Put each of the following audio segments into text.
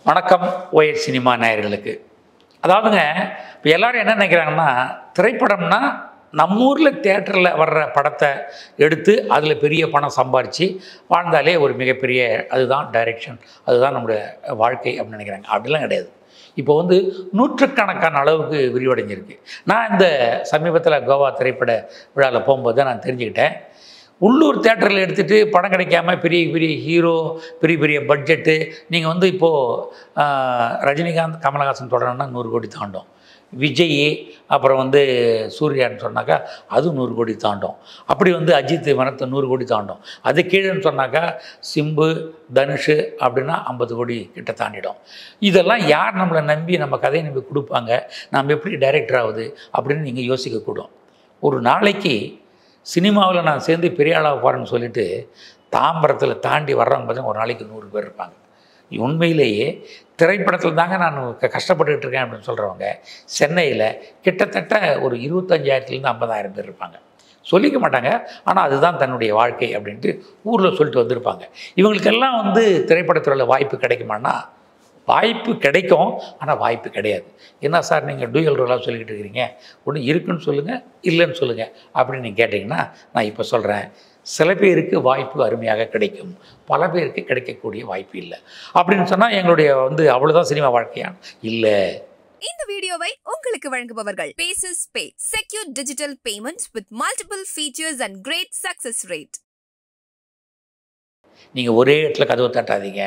வணக்கம் wire cinema நேயர்களுக்கு அதாவதுங்க இப்போ எல்லாரும் என்ன நினைக்கிறாங்கன்னா திரைப்படம்னா நம்ம ஊரில் தேட்டரில் வர்ற படத்தை எடுத்து அதில் பெரிய பணம் சம்பாரித்து வாழ்ந்தாலே ஒரு மிகப்பெரிய அதுதான் டைரெக்ஷன் அதுதான் நம்முடைய வாழ்க்கை அப்படின்னு நினைக்கிறாங்க அப்படிலாம் கிடையாது இப்போ வந்து நூற்றுக்கணக்கான அளவுக்கு விரிவடைஞ்சிருக்கு நான் இந்த சமீபத்தில் கோவா திரைப்பட விழாவில் போகும்போது தான் நான் தெரிஞ்சுக்கிட்டேன் உள்ளூர் தேட்டரில் எடுத்துகிட்டு படம் கிடைக்காம பெரிய பெரிய ஹீரோ பெரிய பெரிய பட்ஜெட்டு நீங்கள் வந்து இப்போது ரஜினிகாந்த் கமலஹாசன் தொடரணும்னா நூறு கோடி தாண்டும் விஜய் அப்புறம் வந்து சூர்யான்னு சொன்னாக்கா அது நூறு கோடி தாண்டும் அப்படி வந்து அஜித் மரத்தை நூறு கோடி தாண்டும் அது கீழேன்னு சொன்னாக்கா சிம்பு தனுஷு அப்படின்னா ஐம்பது கோடி கிட்ட தாண்டிடும் இதெல்லாம் யார் நம்மளை நம்பி நம்ம கதையை நம்பி கொடுப்பாங்க நம்ம எப்படி டைரக்டர் ஆகுது அப்படின்னு நீங்கள் யோசிக்கக்கூடும் ஒரு நாளைக்கு சினிமாவில் நான் சேர்ந்து பெரிய ஆளாக போகிறேன்னு சொல்லிட்டு தாம்பரத்தில் தாண்டி வர்றவங்க பார்த்தா ஒரு நாளைக்கு நூறு பேர் இருப்பாங்க உண்மையிலேயே திரைப்படத்தில் தாங்க நான் க- கஷ்டப்பட்டுட்டு இருக்கேன் அப்படின்னு சொல்கிறவங்க சென்னையில் கிட்டத்தட்ட ஒரு இருபத்தஞ்சாயிரத்துலேருந்து ஐம்பதாயிரம் பேர் இருப்பாங்க சொல்லிக்க மாட்டாங்க ஆனால் அதுதான் தன்னுடைய வாழ்க்கை அப்படின்ட்டு ஊரில் சொல்லிட்டு வந்திருப்பாங்க இவங்களுக்கெல்லாம் வந்து திரைப்படத்துறையில் வாய்ப்பு கிடைக்குமான்னா வாய்ப்பு கிடைக்கும் ஆனால் வாய்ப்பு கிடையாது என்ன சார் நீங்கள் டூயல் ரோலாக சொல்லிக்கிட்டு இருக்கிறீங்க ஒன்று இருக்குன்னு சொல்லுங்கள் இல்லைன்னு சொல்லுங்கள் அப்படின்னு நீங்கள் கேட்டிங்கன்னா நான் இப்போ சொல்கிறேன் சில பேருக்கு வாய்ப்பு அருமையாக கிடைக்கும் பல பேருக்கு கிடைக்கக்கூடிய வாய்ப்பு இல்லை அப்படின்னு சொன்னால் எங்களுடைய வந்து அவ்வளோதான் சினிமா வாழ்க்கையா இல்லை இந்த வீடியோவை உங்களுக்கு வழங்குபவர்கள் பேசஸ் pay secure digital payment with multiple features and great success rate நீங்கள் ஒரே இடத்துல கதவை தட்டாதீங்க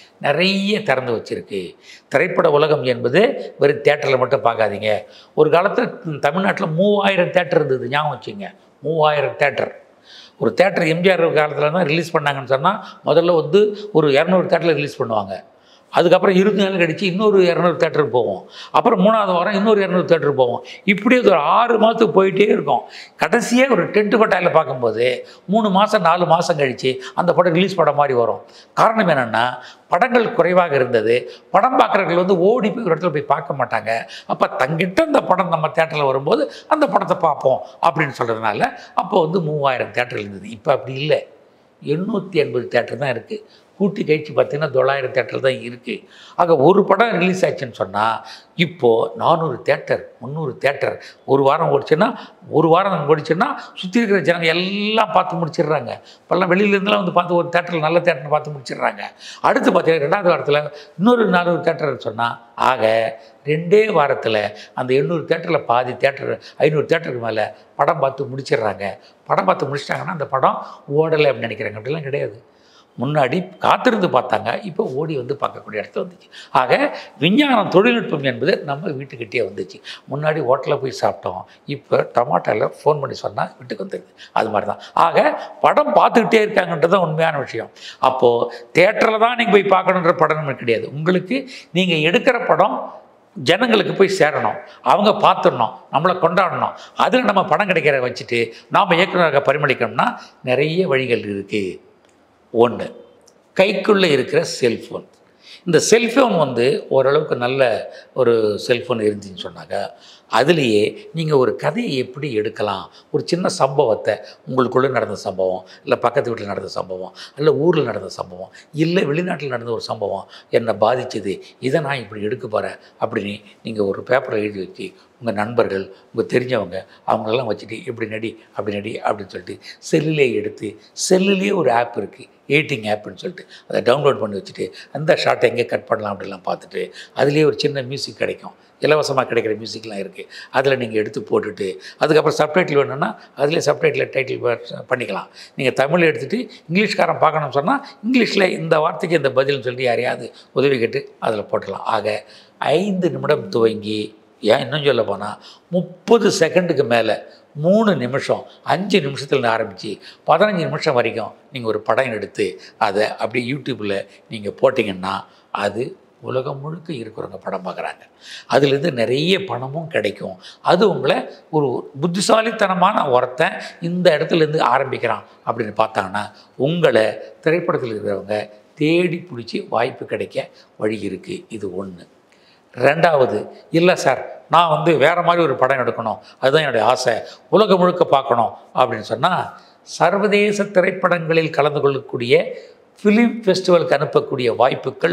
நிறைய திறந்து வச்சிருக்கு திரைப்பட உலகம் என்பது வெறும் தேட்டரில் மட்டும் பார்க்காதீங்க ஒரு காலத்தில் தமிழ்நாட்டில் மூவாயிரம் தேட்டர் இருந்தது ஞாபகம் வச்சுங்க மூவாயிரம் தேட்டர் ஒரு தேட்டர் எம்ஜிஆர் காலத்தில் தான் ரிலீஸ் பண்ணாங்கன்னு சொன்னால் முதல்ல வந்து ஒரு இரநூறு தேட்டரில் ரிலீஸ் பண்ணுவாங்க அதுக்கப்புறம் இருபது நாள் கழிச்சு இன்னொரு இரநூறு தேட்டருக்கு போவோம் அப்புறம் மூணாவது வாரம் இன்னொரு இரநூறு தேட்டருக்கு போவோம் இப்படி அது ஒரு ஆறு மாதத்துக்கு போயிட்டே இருக்கும் கடைசியாக ஒரு டென்ட் கொட்டாயில் பார்க்கும்போது மூணு மாதம் நாலு மாதம் கழித்து அந்த படம் ரிலீஸ் படம் மாதிரி வரும் காரணம் என்னென்னா படங்கள் குறைவாக இருந்தது படம் பார்க்குறவர்கள் வந்து ஓடி போய் ஒரு இடத்துல போய் பார்க்க மாட்டாங்க அப்போ தங்கிட்ட அந்த படம் நம்ம தேட்டரில் வரும்போது அந்த படத்தை பார்ப்போம் அப்படின்னு சொல்கிறதுனால அப்போ வந்து மூவாயிரம் தேட்டர் இருந்தது இப்போ அப்படி இல்லை எண்ணூற்றி எண்பது தேட்டர் தான் இருக்குது கூட்டி கழிச்சு பார்த்தீங்கன்னா தொள்ளாயிரம் தேட்டர் தான் இருக்குது ஆக ஒரு படம் ரிலீஸ் ஆச்சுன்னு சொன்னால் இப்போது நானூறு தேட்டர் முந்நூறு தேட்டர் ஒரு வாரம் ஓடிச்சுன்னா ஒரு வாரம் ஓடிச்சுன்னா சுற்றி இருக்கிற ஜனங்க எல்லாம் பார்த்து முடிச்சிடுறாங்க இப்போல்லாம் வெளியிலேருந்துலாம் வந்து பார்த்து ஒரு தேட்டரில் நல்ல தேட்டர் பார்த்து முடிச்சிடுறாங்க அடுத்து பார்த்தீங்கன்னா ரெண்டாவது வாரத்தில் இன்னொரு நானூறு தேட்டர் சொன்னால் ஆக ரெண்டே வாரத்தில் அந்த எண்ணூறு தேட்டரில் பாதி தேட்டர் ஐநூறு தேட்டருக்கு மேலே படம் பார்த்து முடிச்சிடுறாங்க படம் பார்த்து முடிச்சிட்டாங்கன்னா அந்த படம் ஓடலை அப்படின்னு நினைக்கிறாங்க அப்படிலாம் கிடையாது முன்னாடி காத்திருந்து பார்த்தாங்க இப்போ ஓடி வந்து பார்க்கக்கூடிய இடத்துல வந்துச்சு ஆக விஞ்ஞானம் தொழில்நுட்பம் என்பது நம்ம வீட்டுக்கிட்டே வந்துச்சு முன்னாடி ஹோட்டலில் போய் சாப்பிட்டோம் இப்போ டொமாட்டோவில் ஃபோன் பண்ணி சொன்னால் வீட்டுக்கு வந்துடுது அது மாதிரி தான் ஆக படம் பார்த்துக்கிட்டே இருக்காங்கன்றது தான் உண்மையான விஷயம் அப்போது தேட்டரில் தான் நீங்கள் போய் பார்க்கணுன்ற படம் நமக்கு கிடையாது உங்களுக்கு நீங்கள் எடுக்கிற படம் ஜனங்களுக்கு போய் சேரணும் அவங்க பார்த்துடணும் நம்மளை கொண்டாடணும் அதில் நம்ம படம் கிடைக்கிற வச்சுட்டு நாம் இயக்குநராக பரிமளிக்கணும்னா நிறைய வழிகள் இருக்குது ஒன்று கைக்குள்ளே இருக்கிற செல்ஃபோன் இந்த செல்ஃபோன் வந்து ஓரளவுக்கு நல்ல ஒரு செல்ஃபோன் இருந்துச்சுன்னு சொன்னாக்கா அதுலேயே நீங்கள் ஒரு கதையை எப்படி எடுக்கலாம் ஒரு சின்ன சம்பவத்தை உங்களுக்குள்ளே நடந்த சம்பவம் இல்லை பக்கத்து வீட்டில் நடந்த சம்பவம் இல்லை ஊரில் நடந்த சம்பவம் இல்லை வெளிநாட்டில் நடந்த ஒரு சம்பவம் என்னை பாதிச்சது இதை நான் இப்படி எடுக்க போகிறேன் அப்படின்னு நீங்கள் ஒரு பேப்பரில் எழுதி வச்சு உங்கள் நண்பர்கள் உங்கள் தெரிஞ்சவங்க அவங்களெல்லாம் வச்சுட்டு இப்படி நடி அப்படி நடி அப்படின்னு சொல்லிட்டு செல்லிலே எடுத்து செல்லுலேயே ஒரு ஆப் இருக்குது எடிட்டிங் ஆப்னு சொல்லிட்டு அதை டவுன்லோட் பண்ணி வச்சுட்டு அந்த ஷார்ட்டை எங்கே கட் பண்ணலாம் அப்படிலாம் பார்த்துட்டு அதுலேயே ஒரு சின்ன மியூசிக் கிடைக்கும் இலவசமாக கிடைக்கிற மியூசிக்லாம் இருக்குது அதில் நீங்கள் எடுத்து போட்டுட்டு அதுக்கப்புறம் சப்டைட்டில் வேணும்னா அதிலே சப்டைட்டில் டைட்டில் பண்ணிக்கலாம் நீங்கள் தமிழ் எடுத்துகிட்டு இங்கிலீஷ்காரன் பார்க்கணும்னு சொன்னால் இங்கிலீஷில் இந்த வார்த்தைக்கு இந்த பதில்னு சொல்லி யாரையாவது உதவி கேட்டு அதில் போட்டுடலாம் ஆக ஐந்து நிமிடம் துவங்கி ஏன் இன்னும் சொல்ல போனால் முப்பது செகண்டுக்கு மேலே மூணு நிமிஷம் அஞ்சு நிமிஷத்தில் ஆரம்பித்து பதினஞ்சு நிமிஷம் வரைக்கும் நீங்கள் ஒரு படம் எடுத்து அதை அப்படியே யூடியூப்பில் நீங்கள் போட்டிங்கன்னா அது உலகம் முழுக்க இருக்கிறவங்க படம் பார்க்குறாங்க அதுலேருந்து நிறைய பணமும் கிடைக்கும் அது உங்களை ஒரு புத்திசாலித்தனமான ஒருத்தன் இந்த இடத்துலேருந்து ஆரம்பிக்கிறான் அப்படின்னு பார்த்தாங்கன்னா உங்களை திரைப்படத்தில் இருக்கிறவங்க தேடி பிடிச்சி வாய்ப்பு கிடைக்க வழி இருக்குது இது ஒன்று ரெண்டாவது இல்லை சார் நான் வந்து வேறு மாதிரி ஒரு படம் எடுக்கணும் அதுதான் என்னுடைய ஆசை உலகம் முழுக்க பார்க்கணும் அப்படின்னு சொன்னால் சர்வதேச திரைப்படங்களில் கலந்து கொள்ளக்கூடிய ஃபிலிம் ஃபெஸ்டிவலுக்கு அனுப்பக்கூடிய வாய்ப்புகள்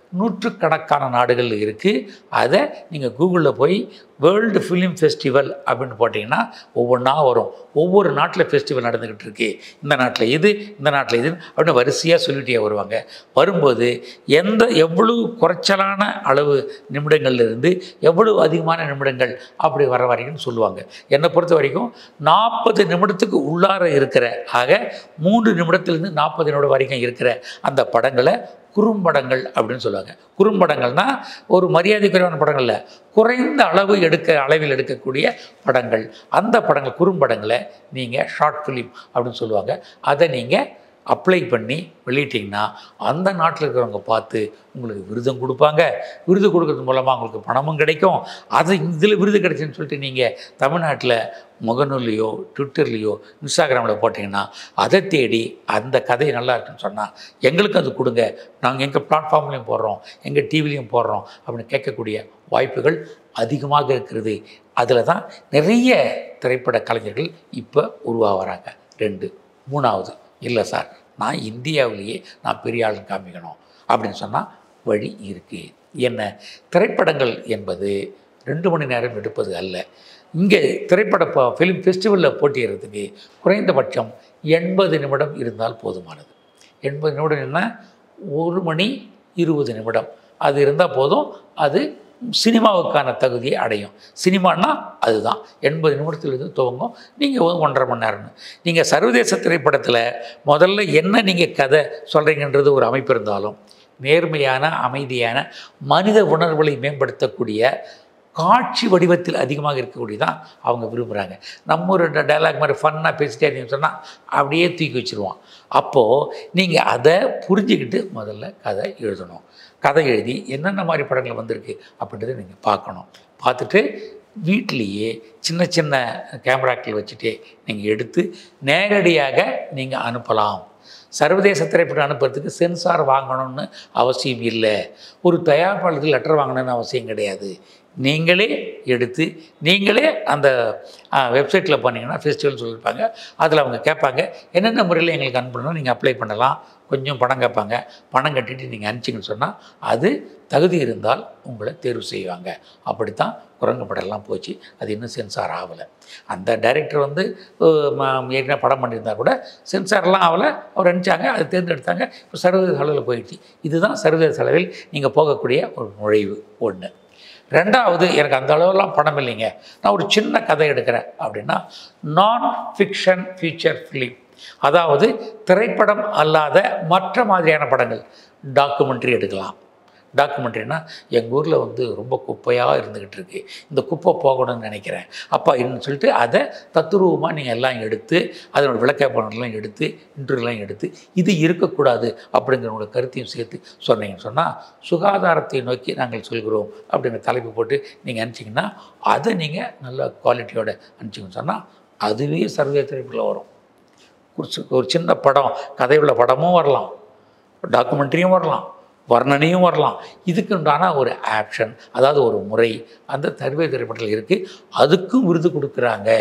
நூற்றுக்கணக்கான நாடுகள் இருக்குது அதை நீங்கள் கூகுளில் போய் வேர்ல்டு ஃபிலிம் ஃபெஸ்டிவல் அப்படின்னு போட்டிங்கன்னா ஒவ்வொன்றா வரும் ஒவ்வொரு நாட்டில் ஃபெஸ்டிவல் நடந்துக்கிட்டு இருக்கு இந்த நாட்டில் இது இந்த நாட்டில் இது அப்படின்னு வரிசையாக சொல்லிட்டே வருவாங்க வரும்போது எந்த எவ்வளவு குறைச்சலான அளவு நிமிடங்கள்ல இருந்து எவ்வளவு அதிகமான நிமிடங்கள் அப்படி வர வரைக்கும் சொல்லுவாங்க என்னை பொறுத்த வரைக்கும் நாற்பது நிமிடத்துக்கு உள்ளார இருக்கிற ஆக மூன்று நிமிடத்திலிருந்து நாற்பது நிமிடம் வரைக்கும் இருக்கிற அந்த படங்களை குறும்படங்கள் அப்படின்னு சொல்லுவாங்க குறும்படங்கள்னா ஒரு மரியாதை குறைவான படங்கள் இல்லை குறைந்த அளவு எடுக்க அளவில் எடுக்கக்கூடிய படங்கள் அந்த படங்கள் குறும்படங்களை நீங்கள் ஷார்ட் ஃபிலிம் அப்படின்னு சொல்லுவாங்க அதை நீங்கள் அப்ளை பண்ணி வெளியிட்டிங்கன்னா அந்த நாட்டில் இருக்கிறவங்க பார்த்து உங்களுக்கு விருதும் கொடுப்பாங்க விருது கொடுக்கறது மூலமாக உங்களுக்கு பணமும் கிடைக்கும் அது இதில் விருது கிடைச்சுன்னு சொல்லிட்டு நீங்கள் தமிழ்நாட்டில் முகநூல்லையோ ட்விட்டர்லேயோ இன்ஸ்டாகிராமில் போட்டிங்கன்னா அதை தேடி அந்த கதை நல்லா இருக்குன்னு சொன்னால் எங்களுக்கு அது கொடுங்க நாங்கள் எங்கள் பிளாட்ஃபார்ம்லேயும் போடுறோம் எங்கள் டிவிலையும் போடுறோம் அப்படின்னு கேட்கக்கூடிய வாய்ப்புகள் அதிகமாக இருக்கிறது அதில் தான் நிறைய திரைப்பட கலைஞர்கள் இப்போ உருவாகிறாங்க ரெண்டு மூணாவது இல்லை சார் நான் இந்தியாவிலேயே நான் பெரிய ஆளுன்னு காமிக்கணும் அப்படின்னு சொன்னால் வழி இருக்குது என்ன திரைப்படங்கள் என்பது ரெண்டு மணி நேரம் எடுப்பது அல்ல இங்கே திரைப்பட ஃபிலிம் ஃபெஸ்டிவலில் போட்டியிடுறதுக்கு குறைந்தபட்சம் எண்பது நிமிடம் இருந்தால் போதுமானது எண்பது நிமிடம் என்ன ஒரு மணி இருபது நிமிடம் அது இருந்தால் போதும் அது சினிமாவுக்கான தகுதியை அடையும் சினிமான்னா அதுதான் எண்பது நிமிடத்திலிருந்து துவங்கும் நீங்கள் ஒன்றரை மணி நேரம்னு நீங்கள் சர்வதேச திரைப்படத்தில் முதல்ல என்ன நீங்கள் கதை சொல்கிறீங்கன்றது ஒரு அமைப்பு இருந்தாலும் நேர்மையான அமைதியான மனித உணர்வுகளை மேம்படுத்தக்கூடிய காட்சி வடிவத்தில் அதிகமாக இருக்கக்கூடியதான் அவங்க விரும்புகிறாங்க நம்ம ஒரு டைலாக் மாதிரி ஃபன்னாக பேசிட்டே இருந்தீங்கன்னு சொன்னால் அப்படியே தூக்கி வச்சுருவான் அப்போது நீங்கள் அதை புரிஞ்சுக்கிட்டு முதல்ல கதை எழுதணும் கதை எழுதி என்னென்ன மாதிரி படங்கள் வந்திருக்கு அப்படின்றத நீங்கள் பார்க்கணும் பார்த்துட்டு வீட்டிலேயே சின்ன சின்ன கேமராக்கள் வச்சுட்டே நீங்கள் எடுத்து நேரடியாக நீங்கள் அனுப்பலாம் சர்வதேச திரைப்படம் அனுப்புறதுக்கு சென்சார் வாங்கணும்னு அவசியம் இல்லை ஒரு தயாரிப்பாளருக்கு லெட்டர் வாங்கணும்னு அவசியம் கிடையாது நீங்களே எடுத்து நீங்களே அந்த வெப்சைட்டில் போனீங்கன்னா ஃபெஸ்டிவல் சொல்லியிருப்பாங்க அதில் அவங்க கேட்பாங்க என்னென்ன முறையில் எங்களுக்கு அனுப்பணும் நீங்கள் அப்ளை பண்ணலாம் கொஞ்சம் பணம் கேட்பாங்க பணம் கட்டிட்டு நீங்கள் அனுப்பிச்சிங்கன்னு சொன்னால் அது தகுதி இருந்தால் உங்களை தேர்வு செய்வாங்க அப்படித்தான் குரங்கு படம்லாம் போச்சு அது இன்னும் சென்சார் ஆகலை அந்த டைரக்டர் வந்து அஹ், ம- ஏற்கனவே படம் பண்ணியிருந்தா கூட சென்சார்லாம் ஆகலை அவர் நினச்சாங்க அதை தேர்ந்தெடுத்தாங்க இப்போ சர்வதேச அளவில் போயிடுச்சு இதுதான் சர்வதேச அளவில் நீங்கள் போகக்கூடிய ஒரு நுழைவு ஒன்று ரெண்டாவது எனக்கு அந்த அளவுலாம் படம் இல்லைங்க நான் ஒரு சின்ன கதை எடுக்கிறேன் அப்படின்னா நான் ஃபிக்ஷன் ஃபீச்சர் ஃபிலிம் அதாவது திரைப்படம் அல்லாத மற்ற மாதிரியான படங்கள் டாக்குமெண்ட்ரி எடுக்கலாம் டாக்குமெண்ட்ரினா எங்கள் ஊரில் வந்து ரொம்ப குப்பையாக இருந்துக்கிட்டு இருக்கு இந்த குப்பை போகணும்னு நினைக்கிறேன் அப்பா இன்னும் சொல்லிட்டு அதை தத்துரூபமாக நீங்கள் எல்லாம் எடுத்து அதனோட விளக்கப்படம்லாம் எடுத்து இன்டர்வியூலாம் எடுத்து இது இருக்கக்கூடாது அப்படிங்கிற உங்களோட கருத்தையும் சேர்த்து சொன்னீங்கன்னு சொன்னால் சுகாதாரத்தை நோக்கி நாங்கள் சொல்கிறோம் அப்படிங்கிற தலைப்பு போட்டு நீங்கள் அனுப்பிச்சிங்கன்னா அதை நீங்கள் நல்ல குவாலிட்டியோட அனுப்பிச்சிங்கன்னு சொன்னால் அதுவே சர்வே திரைப்பில் வரும் ஒரு சி- ஒரு சின்ன படம் கதையுள்ள படமும் வரலாம் டாக்குமெண்ட்ரியும் வரலாம் வர்ணனையும் வரலாம் இதுக்கு உண்டான ஒரு ஆப்ஷன் அதாவது ஒரு முறை அந்த தருவை திரைப்படத்தில் இருக்குது அதுக்கும் விருது கொடுக்குறாங்க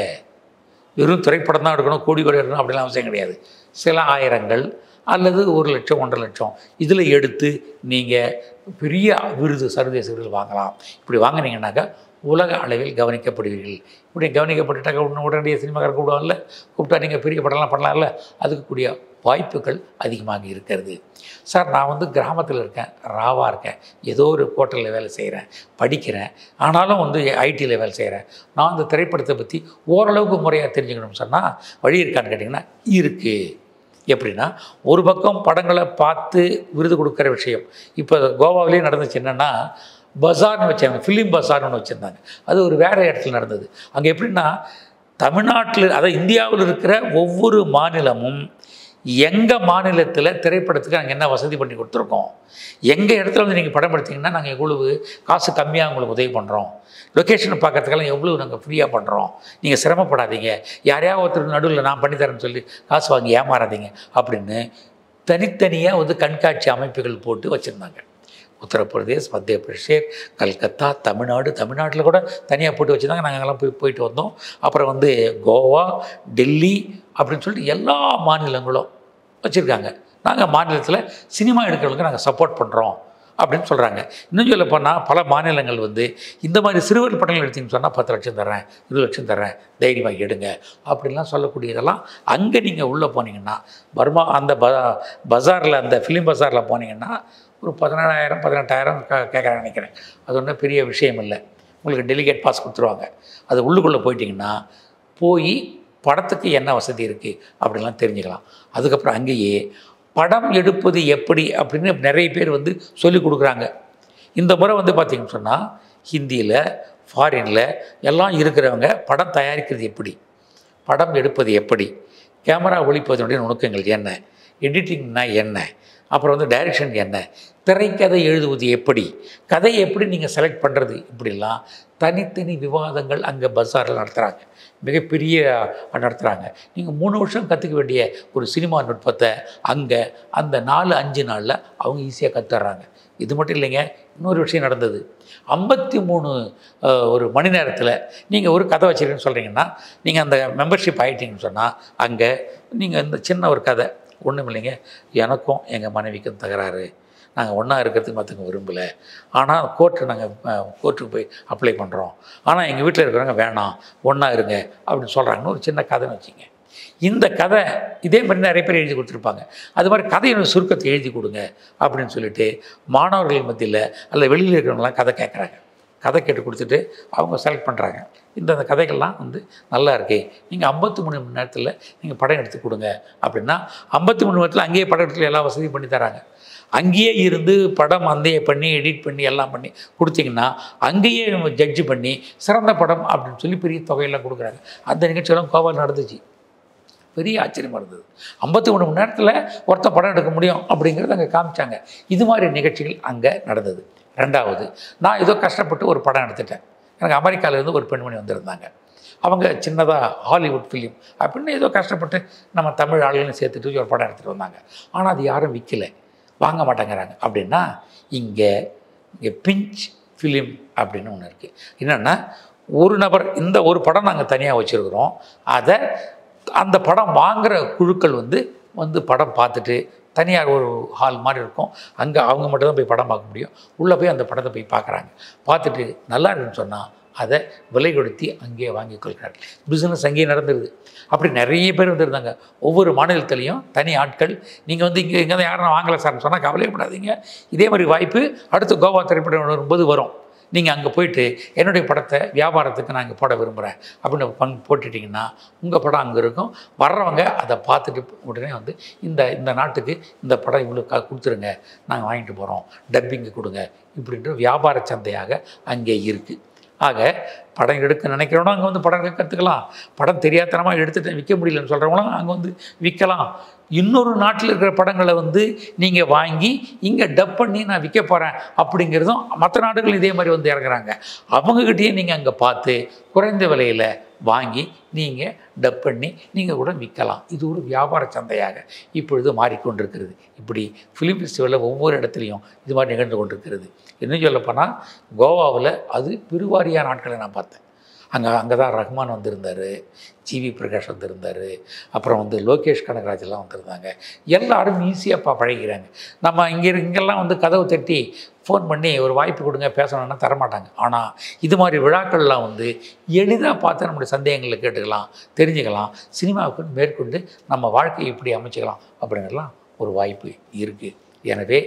வெறும் திரைப்படம் தான் எடுக்கணும் கோடி கோடி எடுக்கணும் அப்படிலாம் அவசியம் கிடையாது சில ஆயிரங்கள் அல்லது ஒரு லட்சம் ஒன்றரை லட்சம் இதில் எடுத்து நீங்கள் பெரிய விருது சர்வதேச விருது வாங்கலாம் இப்படி வாங்கினீங்கன்னாக்கா உலக அளவில் கவனிக்கப்படுவீர்கள் இப்படி கவனிக்கப்பட்டுட்டாக்க உடனே உடனடியாக சினிமாக்கார கூப்பிடுவாங்கல்ல கூப்பிட்டா நீங்கள் பெரிய படம்லாம் பண்ணலாம்ல அதுக்கு கூடிய வாய்ப்புகள் அதிகமாக இருக்கிறது சார் நான் வந்து கிராமத்தில் இருக்கேன் ராவாக இருக்கேன் ஏதோ ஒரு ஹோட்டலில் வேலை செய்கிறேன் படிக்கிறேன் ஆனாலும் வந்து ஐடியில் வேலை செய்கிறேன் நான் அந்த திரைப்படத்தை பற்றி ஓரளவுக்கு முறையாக தெரிஞ்சுக்கணும்னு சொன்னால் வழி இருக்கான்னு கேட்டிங்கன்னா இருக்குது எப்படின்னா ஒரு பக்கம் படங்களை பார்த்து விருது கொடுக்குற விஷயம் இப்போ கோவாவிலேயே நடந்துச்சு என்னென்னா பஜார்னு வச்சாங்க ஃபிலிம் பஜார்னு ஒன்று வச்சுருந்தாங்க அது ஒரு வேறு இடத்துல நடந்தது அங்கே எப்படின்னா தமிழ்நாட்டில் அதாவது இந்தியாவில் இருக்கிற ஒவ்வொரு மாநிலமும் எங்கள் மாநிலத்தில் திரைப்படத்துக்கு நாங்கள் என்ன வசதி பண்ணி கொடுத்துருக்கோம் எங்கள் இடத்துல வந்து நீங்கள் படம் எடுத்தீங்கன்னா நாங்கள் எவ்வளவு காசு கம்மியாக உங்களுக்கு உதவி பண்ணுறோம் லொக்கேஷனை பார்க்கறதுக்கெல்லாம் எவ்வளவு நாங்கள் ஃப்ரீயாக பண்ணுறோம் நீங்கள் சிரமப்படாதீங்க யாரையாவது ஒருத்தர் நடுவில் நான் பண்ணித்தரேன்னு சொல்லி காசு வாங்கி ஏமாறாதீங்க அப்படின்னு தனித்தனியாக வந்து கண்காட்சி அமைப்புகள் போட்டு வச்சுருந்தாங்க உத்தரப்பிரதேஷ் மத்திய பிரதேஷ் கல்கத்தா தமிழ்நாடு தமிழ்நாட்டில் கூட தனியாக போட்டு வச்சுருந்தாங்க நாங்கள் அங்கெல்லாம் போய் போயிட்டு வந்தோம் அப்புறம் வந்து கோவா டெல்லி அப்படின்னு சொல்லிட்டு எல்லா மாநிலங்களும் வச்சுருக்காங்க நாங்கள் மாநிலத்தில் சினிமா எடுக்கிறவங்களுக்கு நாங்கள் சப்போர்ட் பண்ணுறோம் அப்படின்னு சொல்கிறாங்க இன்னும் சொல்ல போனால் பல மாநிலங்கள் வந்து இந்த மாதிரி சிறுவர் படங்கள் எடுத்தீங்கன்னு சொன்னால் பத்து லட்சம் தரேன் இருபது லட்சம் தரேன் தைரியமாக எடுங்க அப்படின்லாம் சொல்லக்கூடியதெல்லாம் அங்கே நீங்கள் உள்ளே போனீங்கன்னா பர்மா அந்த ப பஜாரில் அந்த ஃபிலிம் பஜாரில் போனீங்கன்னா ஒரு பதினேழாயிரம் பதினெட்டாயிரம் க கேட்குறாங்க நினைக்கிறேன் அது ஒன்றும் பெரிய விஷயம் இல்லை உங்களுக்கு டெலிகேட் பாஸ் கொடுத்துருவாங்க அது உள்ளுக்குள்ளே போயிட்டீங்கன்னா போய் படத்துக்கு என்ன வசதி இருக்குது அப்படிலாம் தெரிஞ்சுக்கலாம் அதுக்கப்புறம் அங்கேயே படம் எடுப்பது எப்படி அப்படின்னு நிறைய பேர் வந்து சொல்லி கொடுக்குறாங்க இந்த முறை வந்து பார்த்திங்கன்னு சொன்னால் ஹிந்தியில் ஃபாரினில் எல்லாம் இருக்கிறவங்க படம் தயாரிக்கிறது எப்படி படம் எடுப்பது எப்படி கேமரா ஒளிப்பதனுடைய நுணுக்கங்கள் என்ன எடிட்டிங்னா என்ன அப்புறம் வந்து டைரக்ஷன் என்ன திரைக்கதை எழுதுவது எப்படி கதையை எப்படி நீங்கள் செலக்ட் பண்ணுறது இப்படிலாம் தனித்தனி விவாதங்கள் அங்கே பஸாரில் நடத்துகிறாங்க மிகப்பெரிய நடத்துகிறாங்க நீங்கள் மூணு வருஷம் கற்றுக்க வேண்டிய ஒரு சினிமா நுட்பத்தை அங்கே அந்த நாலு அஞ்சு நாளில் அவங்க ஈஸியாக கற்றுறாங்க இது மட்டும் இல்லைங்க இன்னொரு விஷயம் நடந்தது ஐம்பத்தி மூணு அஹ், ஒரு மணி நேரத்தில் நீங்கள் ஒரு கதை வச்சுருக்கேன்னு சொல்கிறீங்கன்னா நீங்கள் அந்த மெம்பர்ஷிப் ஆகிட்டீங்கன்னு சொன்னால் அங்கே நீங்கள் இந்த சின்ன ஒரு கதை ஒன்றும் இல்லைங்க எனக்கும் எங்கள் மனைவிக்கும் தகராறு நாங்கள் ஒன்றா இருக்கிறதுக்கு மற்றவங்க விரும்பலை ஆனால் கோர்ட்டு நாங்கள் கோர்ட்டுக்கு போய் அப்ளை பண்ணுறோம் ஆனால் எங்கள் வீட்டில் இருக்கிறவங்க வேணாம் ஒன்றா இருங்க அப்படின்னு சொல்கிறாங்கன்னு ஒரு சின்ன கதைன்னு வச்சுங்க இந்த கதை இதே மாதிரி நிறைய பேர் எழுதி கொடுத்துருப்பாங்க அது மாதிரி கதையோட சுருக்கத்தை எழுதி கொடுங்க அப்படின்னு சொல்லிட்டு மாணவர்கள் மத்தியில் அல்ல வெளியில் இருக்கிறவங்களாம் கதை கேட்குறாங்க கதை கேட்டு கொடுத்துட்டு அவங்க செலக்ட் பண்ணுறாங்க இந்த இந்த கதைகள்லாம் வந்து நல்லா இருக்கே நீங்கள் ஐம்பத்தி மூணு மணி நேரத்தில் நீங்கள் படம் எடுத்து கொடுங்க அப்படின்னா ஐம்பத்தி மூணு மணி நேரத்தில் அங்கேயே படம் எடுத்துல எல்லா வசதியும் பண்ணி தராங்க அங்கேயே இருந்து படம் அந்தைய பண்ணி எடிட் பண்ணி எல்லாம் பண்ணி கொடுத்தீங்கன்னா அங்கேயே நம்ம ஜட்ஜு பண்ணி சிறந்த படம் அப்படின்னு சொல்லி பெரிய தொகையெல்லாம் கொடுக்குறாங்க அந்த நிகழ்ச்சியெல்லாம் கோவால் நடந்துச்சு பெரிய ஆச்சரியமாக இருந்தது ஐம்பத்தி மூணு மணி நேரத்தில் ஒருத்தன் படம் எடுக்க முடியும் அப்படிங்கிறத அங்கே காமிச்சாங்க இது மாதிரி நிகழ்ச்சிகள் அங்கே நடந்தது ரெண்டாவது நான் ஏதோ கஷ்டப்பட்டு ஒரு படம் எடுத்துட்டேன் எனக்கு அமெரிக்காவிலேருந்து ஒரு பெண்மணி வந்திருந்தாங்க அவங்க சின்னதாக ஹாலிவுட் ஃபிலிம் அப்படின்னு ஏதோ கஷ்டப்பட்டு நம்ம தமிழ் ஆளுகளையும் சேர்த்துட்டு ஒரு படம் எடுத்துகிட்டு வந்தாங்க ஆனால் அது யாரும் விற்கலை வாங்க மாட்டேங்கிறாங்க அப்படின்னா இங்கே இங்கே பிஞ்ச் ஃபிலிம் அப்படின்னு ஒன்று இருக்குது என்னென்னா ஒரு நபர் இந்த ஒரு படம் நாங்கள் தனியாக வச்சுருக்குறோம் அதை அந்த படம் வாங்குகிற குழுக்கள் வந்து வந்து படம் பார்த்துட்டு தனியாக ஒரு ஹால் மாதிரி இருக்கும் அங்கே அவங்க மட்டும் தான் போய் படம் பார்க்க முடியும் உள்ளே போய் அந்த படத்தை போய் பார்க்குறாங்க பார்த்துட்டு நல்லா இருக்குன்னு சொன்னால் அதை விலை கொடுத்தி அங்கேயே வாங்கி கொள்கிறார்கள் பிஸ்னஸ் அங்கேயே நடந்துருது அப்படி நிறைய பேர் வந்திருந்தாங்க ஒவ்வொரு மாநிலத்திலையும் தனி ஆட்கள் நீங்கள் வந்து இங்கே இங்கே தான் யாரும் வாங்கலை சார்னு சொன்னால் கவலையப்படாதீங்க இதே மாதிரி வாய்ப்பு அடுத்து கோவா திரைப்படம் வரும்போது வரும் நீங்கள் அங்கே போயிட்டு என்னுடைய படத்தை வியாபாரத்துக்கு நான் இங்கே போட விரும்புகிறேன் அப்படின்னு பங்கு போட்டுட்டிங்கன்னா உங்கள் படம் அங்கே இருக்கும் வர்றவங்க அதை பார்த்துட்டு உடனே வந்து இந்த இந்த நாட்டுக்கு இந்த படம் இவ்வளோ க கொடுத்துருங்க நாங்கள் வாங்கிட்டு போகிறோம் டப்பிங்கு கொடுங்க இப்படின்ற வியாபார சந்தையாக அங்கே இருக்குது ஆக படம் எடுக்க நினைக்கிறவனும் அங்கே வந்து படம் எடுக்க கற்றுக்கலாம் படம் தெரியாதனமாக எடுத்துட்டு விற்க முடியலன்னு சொல்கிறவங்களும் அங்கே வந்து விற்கலாம் இன்னொரு நாட்டில் இருக்கிற படங்களை வந்து நீங்கள் வாங்கி இங்கே டப் பண்ணி நான் விற்க போகிறேன் அப்படிங்கிறதும் மற்ற நாடுகள் இதே மாதிரி வந்து இறங்குறாங்க அவங்கக்கிட்டேயே நீங்கள் அங்கே பார்த்து குறைந்த விலையில் வாங்கி நீங்கள் டப் பண்ணி நீங்கள் கூட விற்கலாம் இது ஒரு வியாபார சந்தையாக இப்பொழுது மாறிக்கொண்டிருக்கிறது இப்படி ஃபிலிம் ஃபெஸ்டிவலில் ஒவ்வொரு இடத்துலையும் இது மாதிரி நிகழ்ந்து கொண்டிருக்கிறது இன்னும் சொல்லப்போனால் கோவாவில் அது பெருவாரியான நாட்களை நான் பார்த்தேன் அங்கே அங்கே தான் ரஹ்மான் வந்திருந்தார் ஜிவி பிரகாஷ் வந்திருந்தார் அப்புறம் வந்து லோகேஷ் கனகராஜ் எல்லாம் வந்திருந்தாங்க எல்லாரும் ஈஸியாக பா பழகிறாங்க நம்ம இங்கே இங்கெல்லாம் வந்து கதவு தட்டி ஃபோன் பண்ணி ஒரு வாய்ப்பு கொடுங்க பேசணும்னா தரமாட்டாங்க ஆனால் இது மாதிரி விழாக்கள்லாம் வந்து எளிதாக பார்த்து நம்முடைய சந்தேகங்களை கேட்டுக்கலாம் தெரிஞ்சுக்கலாம் சினிமாவுக்கு மேற்கொண்டு நம்ம வாழ்க்கையை இப்படி அமைச்சிக்கலாம் அப்படிங்கிறலாம் ஒரு வாய்ப்பு இருக்குது எனவே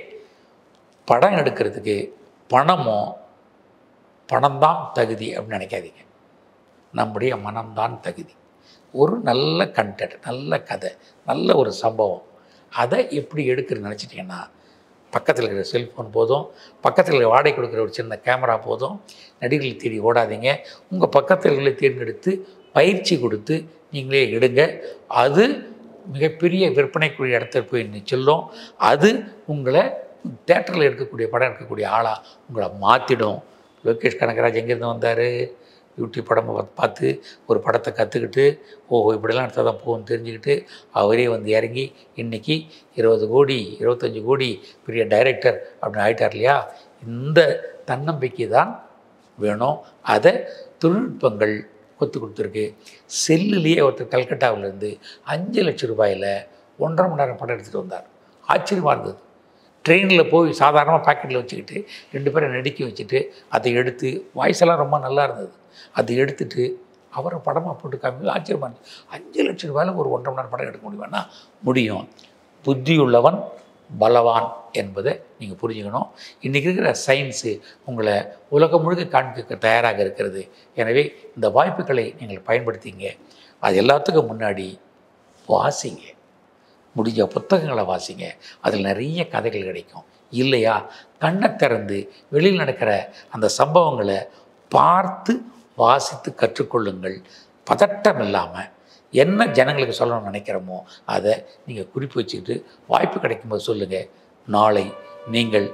படம் எடுக்கிறதுக்கு பணமோ பணம்தான் தகுதி அப்படின்னு நினைக்காதீங்க நம்முடைய மனம்தான் தகுதி ஒரு நல்ல கண்டென்ட் நல்ல கதை நல்ல ஒரு சம்பவம் அதை எப்படி எடுக்கிறது நினச்சிட்டிங்கன்னா பக்கத்தில் இருக்கிற செல்ஃபோன் போதும் பக்கத்தில் இருக்கிற வாடகை கொடுக்குற ஒரு சின்ன கேமரா போதும் நடிகர்களை தேடி ஓடாதீங்க உங்கள் பக்கத்தில் தேர்ந்தெடுத்து பயிற்சி கொடுத்து நீங்களே எடுங்க அது மிகப்பெரிய விற்பனைக்குரிய இடத்துல போய் நி- செல்லும் அது உங்களை தேட்டரில் எடுக்கக்கூடிய படம் எடுக்கக்கூடிய ஆளாக உங்களை மாற்றிடும் லோகேஷ் கனகராஜ் எங்கேருந்து வந்தார் யூடியூப் படம் பார்த்து- பார்த்து ஒரு படத்தை கற்றுக்கிட்டு ஓஹோ இப்படிலாம் எடுத்தால் தான் போகும்னு தெரிஞ்சுக்கிட்டு அவரே வந்து இறங்கி இன்றைக்கி இருபது கோடி இருபத்தஞ்சி கோடி பெரிய டைரக்டர் அப்படின்னு ஆயிட்டார் இல்லையா இந்த தன்னம்பிக்கை தான் வேணும் அதை தொழில்நுட்பங்கள் கொத்து கொடுத்துருக்கு செல்லுலேயே ஒருத்தர் கல்கட்டாவிலேருந்து அஞ்சு லட்சம் ரூபாயில் ஒன்றரை மணி நேரம் படம் எடுத்துகிட்டு வந்தார் ஆச்சரியமாக இருந்தது ட்ரெயினில் போய் சாதாரணமாக பாக்கெட்டில் வச்சுக்கிட்டு ரெண்டு பேரை நடுக்கி வச்சுட்டு அதை எடுத்து வாய்ஸ் எல்லாம் ரொம்ப நல்லா இருந்தது அதை எடுத்துட்டு அவரை படமாக போட்டு காமி ஆச்சரியமா இருந்துச்சு அஞ்சு லட்சம் ரூபாயில் ஒரு ஒன்றரை மணி நேரம் படம் எடுக்க முடியுமானா முடியும் புத்தியுள்ளவன் பலவான் என்பதை நீங்கள் புரிஞ்சுக்கணும் இன்றைக்கி இருக்கிற சயின்ஸு உங்களை உலகம் முழுக்க காண்பிக்க தயாராக இருக்கிறது எனவே இந்த வாய்ப்புகளை நீங்கள் பயன்படுத்திங்க அது எல்லாத்துக்கும் முன்னாடி வாசிங்க முடிஞ்ச புத்தகங்களை வாசிங்க அதில் நிறைய கதைகள் கிடைக்கும் இல்லையா கண்ணை திறந்து வெளியில் நடக்கிற அந்த சம்பவங்களை பார்த்து வாசித்து கற்றுக்கொள்ளுங்கள் பதட்டம் இல்லாமல் என்ன ஜனங்களுக்கு சொல்லணும்னு நினைக்கிறோமோ அதை நீங்கள் குறிப்பு வச்சுக்கிட்டு வாய்ப்பு கிடைக்கும்போது சொல்லுங்கள் நாளை நீங்கள்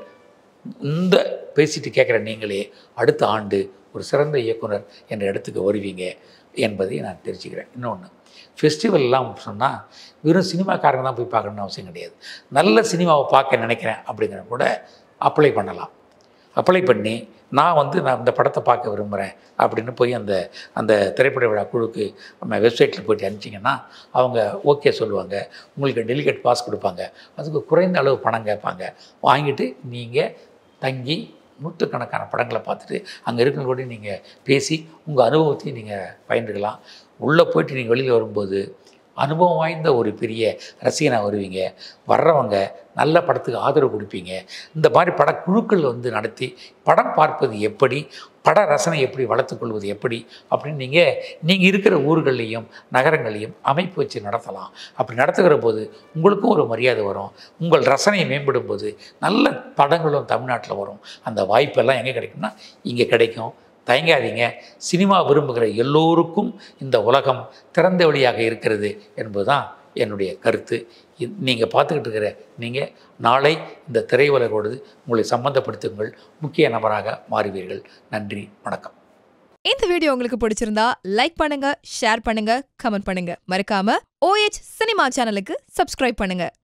இந்த பேசிட்டு கேட்குற நீங்களே அடுத்த ஆண்டு ஒரு சிறந்த இயக்குனர் என்ற இடத்துக்கு வருவீங்க என்பதை நான் தெரிஞ்சுக்கிறேன் இன்னொன்று ஃபெஸ்டிவல்லாம் சொன்னால் வெறும் சினிமாக்காரங்க தான் போய் பார்க்கணும்னு அவசியம் கிடையாது நல்ல சினிமாவை பார்க்க நினைக்கிறேன் அப்படிங்கிற கூட அப்ளை பண்ணலாம் அப்ளை பண்ணி நான் வந்து நான் இந்த படத்தை பார்க்க விரும்புகிறேன் அப்படின்னு போய் அந்த அந்த திரைப்பட விழா குழுக்கு நம்ம வெப்சைட்டில் போயிட்டு அனுப்பிச்சிங்கன்னா அவங்க ஓகே சொல்லுவாங்க உங்களுக்கு டெலிகேட் பாஸ் கொடுப்பாங்க அதுக்கு குறைந்த அளவு பணம் கேட்பாங்க வாங்கிட்டு நீங்கள் தங்கி நூற்றுக்கணக்கான படங்களை பார்த்துட்டு அங்கே இருக்கிறவங்களோட நீங்கள் பேசி உங்கள் அனுபவத்தையும் நீங்கள் பயின்றுக்கலாம் உள்ளே போயிட்டு நீங்கள் வெளியில் வரும்போது அனுபவம் வாய்ந்த ஒரு பெரிய ரசிகனாக வருவீங்க வர்றவங்க நல்ல படத்துக்கு ஆதரவு கொடுப்பீங்க இந்த மாதிரி படக்குழுக்கள் வந்து நடத்தி படம் பார்ப்பது எப்படி பட ரசனை எப்படி வளர்த்துக்கொள்வது எப்படி அப்படின்னு நீங்கள் நீங்கள் இருக்கிற ஊர்கள்லேயும் நகரங்களையும் அமைப்பு வச்சு நடத்தலாம் அப்படி நடத்துகிற போது உங்களுக்கும் ஒரு மரியாதை வரும் உங்கள் ரசனை மேம்படும் போது நல்ல படங்களும் தமிழ்நாட்டில் வரும் அந்த வாய்ப்பெல்லாம் எங்கே கிடைக்கும்னா இங்கே கிடைக்கும் தயங்காதீங்க சினிமா விரும்புகிற எல்லோருக்கும் இந்த உலகம் திறந்த வழியாக இருக்கிறது என்பதுதான் என்னுடைய கருத்து நீங்கள் பார்த்துக்கிட்டு இருக்கிற நீங்கள் நாளை இந்த திரையுலகோடு உங்களை சம்பந்தப்படுத்துங்கள் முக்கிய நபராக மாறுவீர்கள் நன்றி வணக்கம் இந்த வீடியோ உங்களுக்கு பிடிச்சிருந்தா லைக் பண்ணுங்க ஷேர் பண்ணுங்க கமெண்ட் பண்ணுங்க மறக்காம ஓஎச் சினிமா சேனலுக்கு சப்ஸ்கிரைப் பண்ணுங்க